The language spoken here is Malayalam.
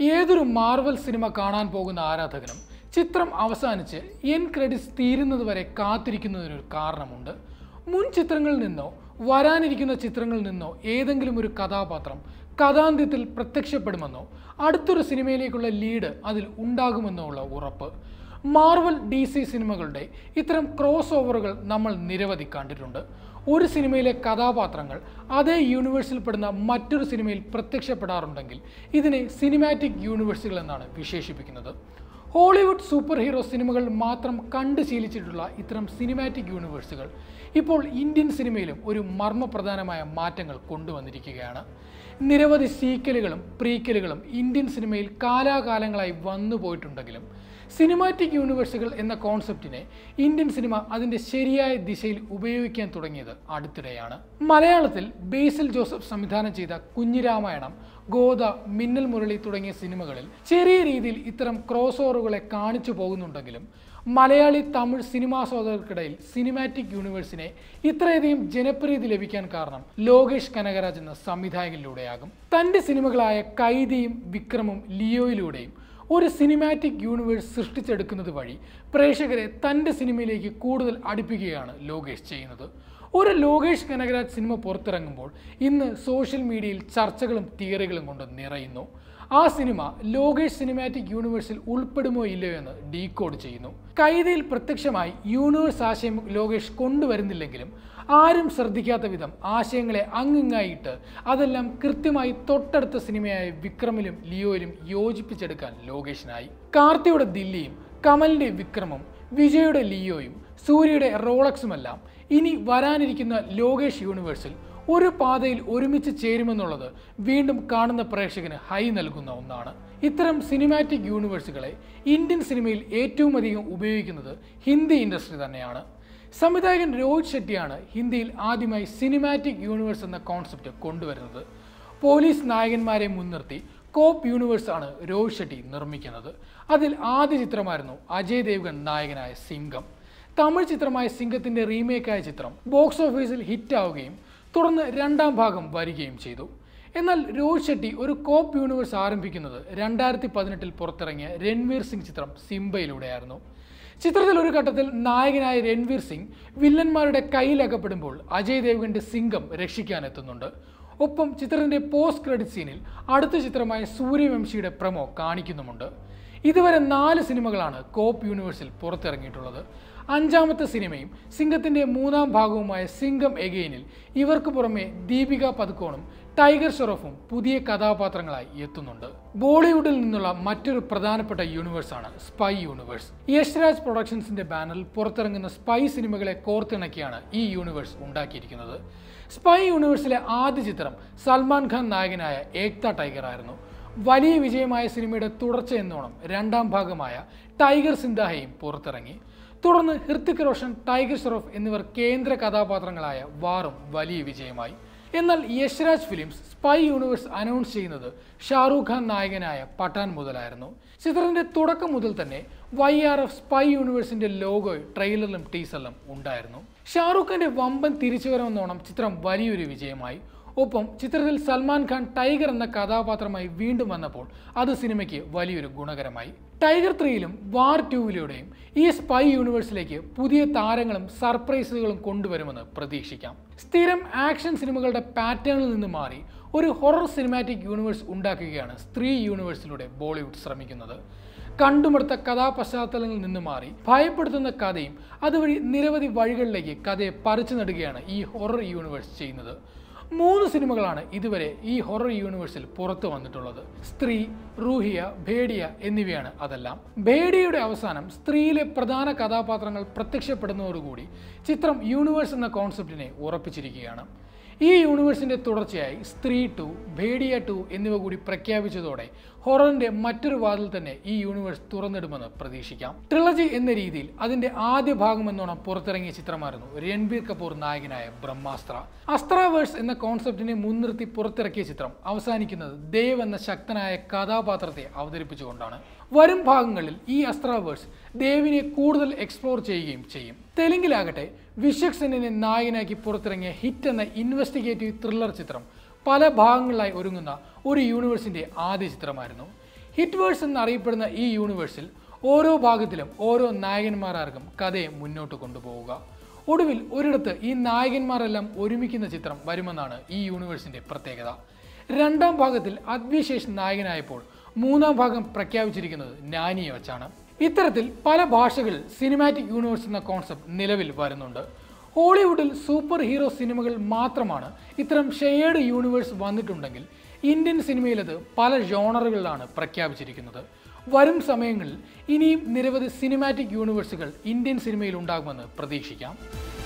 ഏതൊരു മാർവൽ സിനിമ കാണാൻ പോകുന്ന ആരാധകനും ചിത്രം അവസാനിച്ച് എൻ ക്രെഡിറ്റ്സ് തീരുന്നത് വരെ കാത്തിരിക്കുന്നതിനൊരു കാരണമുണ്ട് മുൻ ചിത്രങ്ങളിൽ നിന്നോ വരാനിരിക്കുന്ന ചിത്രങ്ങളിൽ നിന്നോ ഏതെങ്കിലും ഒരു കഥാപാത്രം കഥാന്ത്യത്തിൽ പ്രത്യക്ഷപ്പെടുമെന്നോ അടുത്തൊരു സിനിമയിലേക്കുള്ള ലീഡ് അതിൽ ഉണ്ടാകുമെന്നോ ഉള്ള ഉറപ്പ് മാർവൽ ഡി സി സിനിമകളുടെ ഇത്തരം ക്രോസ് ഓവറുകൾ നമ്മൾ നിരവധി കണ്ടിട്ടുണ്ട് ഒരു സിനിമയിലെ കഥാപാത്രങ്ങൾ അതേ യൂണിവേഴ്സിൽ പെടുന്ന മറ്റൊരു സിനിമയിൽ പ്രത്യക്ഷപ്പെടാറുണ്ടെങ്കിൽ ഇതിനെ സിനിമാറ്റിക് യൂണിവേഴ്സുകൾ എന്നാണ് വിശേഷിപ്പിക്കുന്നത് ഹോളിവുഡ് സൂപ്പർ ഹീറോ സിനിമകൾ മാത്രം കണ്ട് ശീലിച്ചിട്ടുള്ള ഇത്തരം സിനിമാറ്റിക് യൂണിവേഴ്സുകൾ ഇപ്പോൾ ഇന്ത്യൻ സിനിമയിലും ഒരു മർമ്മപ്രധാനമായ മാറ്റങ്ങൾ കൊണ്ടുവന്നിരിക്കുകയാണ് നിരവധി സീക്കലുകളും പ്രീക്കലുകളും ഇന്ത്യൻ സിനിമയിൽ കാലാകാലങ്ങളായി വന്നു പോയിട്ടുണ്ടെങ്കിലും സിനിമാറ്റിക് യൂണിവേഴ്സുകൾ എന്ന കോൺസെപ്റ്റിനെ ഇന്ത്യൻ സിനിമ അതിൻ്റെ ശരിയായ ദിശയിൽ ഉപയോഗിക്കാൻ തുടങ്ങിയത് അടുത്തിടെയാണ് മലയാളത്തിൽ ബേസിൽ ജോസഫ് സംവിധാനം ചെയ്ത കുഞ്ഞിരാമായണം ഗോദ മിന്നൽ മുരളി തുടങ്ങിയ സിനിമകളിൽ ചെറിയ രീതിയിൽ ഇത്തരം ക്രോസ് ഓവറുകളെ കാണിച്ചു പോകുന്നുണ്ടെങ്കിലും മലയാളി തമിഴ് സിനിമാസ്വാദകർക്കിടയിൽ സിനിമാറ്റിക് യൂണിവേഴ്സിനെ ഇത്രയധികം ജനപ്രീതി ലഭിക്കാൻ കാരണം ലോകേഷ് കനകരാജ് എന്ന സംവിധായകനിലൂടെയാകും തൻ്റെ സിനിമകളായ കൈദിയും വിക്രമും ലിയോയിലൂടെയും ഒരു സിനിമാറ്റിക് യൂണിവേഴ്സ് സൃഷ്ടിച്ചെടുക്കുന്നത് വഴി പ്രേക്ഷകരെ തൻ്റെ സിനിമയിലേക്ക് കൂടുതൽ അടുപ്പിക്കുകയാണ് ലോകേഷ് ചെയ്യുന്നത് ഒരു ലോകേഷ് കനകരാജ് സിനിമ പുറത്തിറങ്ങുമ്പോൾ ഇന്ന് സോഷ്യൽ മീഡിയയിൽ ചർച്ചകളും തിയറികളും കൊണ്ട് നിറയുന്നു ആ സിനിമ ലോകേഷ് സിനിമാറ്റിക് യൂണിവേഴ്സിൽ ഉൾപ്പെടുമോ ഇല്ലയോ എന്ന് ഡീകോഡ് ചെയ്യുന്നു കൈതയിൽ പ്രത്യക്ഷമായി യൂണിവേഴ്സ് ആശയം ലോകേഷ് കൊണ്ടുവരുന്നില്ലെങ്കിലും ആരും ശ്രദ്ധിക്കാത്ത വിധം ആശയങ്ങളെ അങ്ങിങ്ങായിട്ട് അതെല്ലാം കൃത്യമായി തൊട്ടടുത്ത സിനിമയായ വിക്രമിലും ലിയോയിലും യോജിപ്പിച്ചെടുക്കാൻ ലോകേഷിനായി കാർത്തിയുടെ ദില്ലിയും കമലിന്റെ വിക്രമും വിജയുടെ ലിയോയും സൂര്യയുടെ റോളക്സുമെല്ലാം ഇനി വരാനിരിക്കുന്ന ലോകേഷ് യൂണിവേഴ്സിൽ ഒരു പാതയിൽ ഒരുമിച്ച് ചേരുമെന്നുള്ളത് വീണ്ടും കാണുന്ന പ്രേക്ഷകന് ഹൈ നൽകുന്ന ഒന്നാണ് ഇത്തരം സിനിമാറ്റിക് യൂണിവേഴ്സുകളെ ഇന്ത്യൻ സിനിമയിൽ ഏറ്റവും അധികം ഉപയോഗിക്കുന്നത് ഹിന്ദി ഇൻഡസ്ട്രി തന്നെയാണ് സംവിധായകൻ രോഹിത് ഷെട്ടിയാണ് ഹിന്ദിയിൽ ആദ്യമായി സിനിമാറ്റിക് യൂണിവേഴ്സ് എന്ന കോൺസെപ്റ്റ് കൊണ്ടുവരുന്നത് പോലീസ് നായകന്മാരെ മുൻനിർത്തി കോപ്പ് യൂണിവേഴ്സ് ആണ് രോഹിത് ഷെട്ടി നിർമ്മിക്കുന്നത് അതിൽ ആദ്യ ചിത്രമായിരുന്നു അജയ് ദേവ്ഗൺ നായകനായ സിംഗം തമിഴ് ചിത്രമായ സിംഗത്തിന്റെ റീമേക്കായ ചിത്രം ബോക്സ് ഓഫീസിൽ ഹിറ്റാവുകയും തുടർന്ന് രണ്ടാം ഭാഗം വരികയും ചെയ്തു എന്നാൽ രോഹിത് ഷെട്ടി ഒരു കോപ്പ് യൂണിവേഴ്സ് ആരംഭിക്കുന്നത് രണ്ടായിരത്തി പതിനെട്ടിൽ പുറത്തിറങ്ങിയ രൺവീർ സിംഗ് ചിത്രം സിംബയിലൂടെയായിരുന്നു ചിത്രത്തിൽ ഒരു ഘട്ടത്തിൽ നായകനായ രൺവീർ സിംഗ് വില്ലന്മാരുടെ കയ്യിലകപ്പെടുമ്പോൾ അജയ് ദേവ്ഗന്റെ സിംഗം രക്ഷിക്കാനെത്തുന്നുണ്ട് ഒപ്പം ചിത്രത്തിന്റെ പോസ്റ്റ് ക്രെഡിറ്റ് സീനിൽ അടുത്ത ചിത്രമായ സൂര്യവംശിയുടെ പ്രമോ കാണിക്കുന്നുമുണ്ട് ഇതുവരെ നാല് സിനിമകളാണ് കോപ്പ് യൂണിവേഴ്സിൽ പുറത്തിറങ്ങിയിട്ടുള്ളത് അഞ്ചാമത്തെ സിനിമയും സിംഗത്തിന്റെ മൂന്നാം ഭാഗവുമായ സിംഗം എഗെയിനിൽ ഇവർക്ക് പുറമെ ദീപിക പതുക്കോണും ടൈഗർ ഷെറോഫും പുതിയ കഥാപാത്രങ്ങളായി എത്തുന്നുണ്ട് ബോളിവുഡിൽ നിന്നുള്ള മറ്റൊരു പ്രധാനപ്പെട്ട യൂണിവേഴ്സാണ് സ്പൈ യൂണിവേഴ്സ് യശ്രാജ് പ്രൊഡക്ഷൻസിന്റെ ബാനറിൽ പുറത്തിറങ്ങുന്ന സ്പൈ സിനിമകളെ കോർത്തിണക്കിയാണ് ഈ യൂണിവേഴ്സ് ഉണ്ടാക്കിയിരിക്കുന്നത് സ്പൈ യൂണിവേഴ്സിലെ ആദ്യ ചിത്രം സൽമാൻ ഖാൻ നായകനായ ഏക്ത ടൈഗർ ആയിരുന്നു വലിയ വിജയമായ സിനിമയുടെ തുടർച്ച എന്നോണം രണ്ടാം ഭാഗമായ ടൈഗർ സിന്ധാഹയും പുറത്തിറങ്ങി തുടർന്ന് ഹൃത്തിക് റോഷൻ ടൈഗർ ഷെറോഫ് എന്നിവർ കേന്ദ്ര കഥാപാത്രങ്ങളായ വാറും വലിയ വിജയമായി എന്നാൽ Yash Raj films spy universe announce ചെയ്യുന്നത് ഷാറൂഖ് ഖാൻ നായകനായ പഠാൻ മുതലായിരുന്നു ചിത്രത്തിന്റെ തുടക്കം മുതൽ തന്നെ വൈ ആർ എഫ് സ്പൈ യൂണിവേഴ്സിന്റെ ലോഗോ ട്രെയിലറിലും ടീസറിലും ഉണ്ടായിരുന്നു ഷാറൂഖ് ഖാന്റെ വമ്പൻ തിരിച്ചുവരവെന്നോണം ചിത്രം വലിയൊരു വിജയമായി ഒപ്പം ചിത്രത്തിൽ സൽമാൻ ഖാൻ ടൈഗർ എന്ന കഥാപാത്രമായി വീണ്ടും വന്നപ്പോൾ അത് സിനിമയ്ക്ക് വലിയൊരു ഗുണകരമായി ടൈഗർ ത്രീയിലും വാർ ടൂവിലൂടെയും ഈ സ്പൈ യൂണിവേഴ്സിലേക്ക് പുതിയ താരങ്ങളും സർപ്രൈസുകളും കൊണ്ടുവരുമെന്ന് പ്രതീക്ഷിക്കാം സ്ഥിരം ആക്ഷൻ സിനിമകളുടെ പാറ്റേണിൽ നിന്ന് മാറി ഒരു ഹൊറർ സിനിമാറ്റിക് യൂണിവേഴ്സ് ഉണ്ടാക്കുകയാണ് സ്ത്രീ യൂണിവേഴ്സിലൂടെ ബോളിവുഡ് ശ്രമിക്കുന്നത് കണ്ടുമടുത്ത കഥാപശ്ചാത്തലങ്ങളിൽ നിന്ന് മാറി ഭയപ്പെടുത്തുന്ന കഥയും അതുവഴി നിരവധി വഴികളിലേക്ക് കഥയെ പറിച്ചു നടുകയാണ് ഈ ഹൊറർ യൂണിവേഴ്സ് ചെയ്യുന്നത് മൂന്ന് സിനിമകളാണ് ഇതുവരെ ഈ ഹൊറർ യൂണിവേഴ്സിൽ പുറത്തു വന്നിട്ടുള്ളത് സ്ത്രീ റൂഹിയ ഭേഡിയ എന്നിവയാണ് അതെല്ലാം ഭേഡിയയുടെ അവസാനം സ്ത്രീയിലെ പ്രധാന കഥാപാത്രങ്ങൾ പ്രത്യക്ഷപ്പെടുന്നതോടുകൂടി ചിത്രം യൂണിവേഴ്സ് എന്ന കോൺസെപ്റ്റിനെ ഉറപ്പിച്ചിരിക്കുകയാണ് ഈ യൂണിവേഴ്സിന്റെ തുടർച്ചയായി സ്ത്രീ ടു ഭേഡിയ ടു എന്നിവ കൂടി പ്രഖ്യാപിച്ചതോടെ ഹൊററിന്റെ മറ്റൊരു വാതിൽ തന്നെ ഈ യൂണിവേഴ്സ് തുറന്നിടുമെന്ന് പ്രതീക്ഷിക്കാം ട്രിളജി എന്ന രീതിയിൽ അതിന്റെ ആദ്യ ഭാഗം എന്നോണം പുറത്തിറങ്ങിയ ചിത്രമായിരുന്നു രൺബീർ കപൂർ നായകനായ ബ്രഹ്മാസ്ത്ര അസ്ത്രാവേഴ്സ് എന്ന കോൺസെപ്റ്റിനെ മുൻനിർത്തി പുറത്തിറക്കിയ ചിത്രം അവസാനിക്കുന്നത് ദേവ് എന്ന ശക്തനായ കഥാപാത്രത്തെ അവതരിപ്പിച്ചുകൊണ്ടാണ് വരും ഭാഗങ്ങളിൽ ഈ അസ്ത്രാവേഴ്സ് ദേവിനെ കൂടുതൽ എക്സ്പ്ലോർ ചെയ്യുകയും ചെയ്യും തെലുങ്കിലാകട്ടെ വിശ്വക് സെന്നിനെ നായകനാക്കി പുറത്തിറങ്ങിയ ഹിറ്റ് എന്ന ഇൻവെസ്റ്റിഗേറ്റീവ് ത്രില്ലർ ചിത്രം പല ഭാഗങ്ങളിലായി ഒരുങ്ങുന്ന ഒരു യൂണിവേഴ്സിന്റെ ആദ്യ ചിത്രമായിരുന്നു ഹിറ്റ്വേഴ്സ് എന്നറിയപ്പെടുന്ന ഈ യൂണിവേഴ്സിൽ ഓരോ ഭാഗത്തിലും ഓരോ നായകന്മാരാർക്കും കഥയെ മുന്നോട്ട് കൊണ്ടുപോവുക ഒടുവിൽ ഒരിടത്ത് ഈ നായകന്മാരെല്ലാം ഒരുമിക്കുന്ന ചിത്രം വരുമെന്നാണ് ഈ യൂണിവേഴ്സിന്റെ പ്രത്യേകത രണ്ടാം ഭാഗത്തിൽ അദ്വിശേഷ് നായകനായപ്പോൾ മൂന്നാം ഭാഗം പ്രഖ്യാപിച്ചിരിക്കുന്നത് നാനിയെ വെച്ചാണ് ഇത്തരത്തിൽ പല ഭാഷകളിൽ സിനിമാറ്റിക് യൂണിവേഴ്സ് എന്ന കോൺസെപ്റ്റ് നിലവിൽ വരുന്നുണ്ട് ഹോളിവുഡിൽ സൂപ്പർ ഹീറോ സിനിമകൾ മാത്രമാണ് ഇത്തരം ഷെയർഡ് യൂണിവേഴ്സ് വന്നിട്ടുണ്ടെങ്കിൽ ഇന്ത്യൻ സിനിമയിലത് പല ജോണറുകളിലാണ് പ്രഖ്യാപിച്ചിരിക്കുന്നത് വരും സമയങ്ങളിൽ ഇനിയും നിരവധി സിനിമാറ്റിക് യൂണിവേഴ്സുകൾ ഇന്ത്യൻ സിനിമയിൽ ഉണ്ടാകുമെന്ന് പ്രതീക്ഷിക്കാം